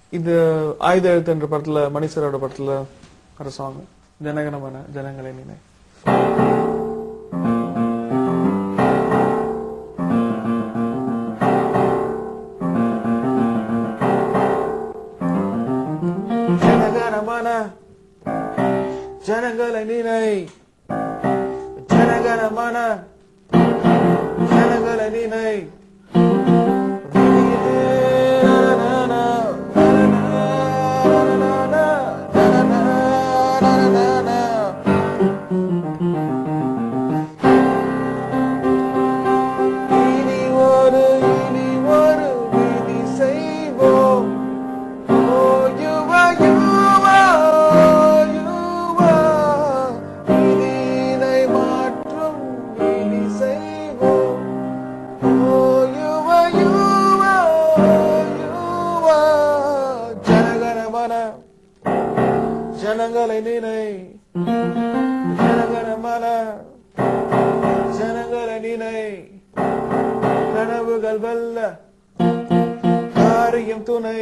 இது ஆயுத எழுத்து என்ற படத்துல மணிசரோட படத்துல ஒரு சாங் ஜனகணமன ஜனங்களை நினை ஜனகணமன ஜனங்களை நினை ஜனகணமன ஜனங்களை நினை இனி ஒரு இனி ஒரு விதி செய்வோம் ஓ யுவா யுவா யுவா விதியினை மாற்றும் விதி செய்வோம் ஓ யுவா யுவா யுவா ஜனகணமன ஜனங்களை நினை ஜனகணமன ஜனங்களை நினை கனவுகள் வெல்ல காரியம் துணை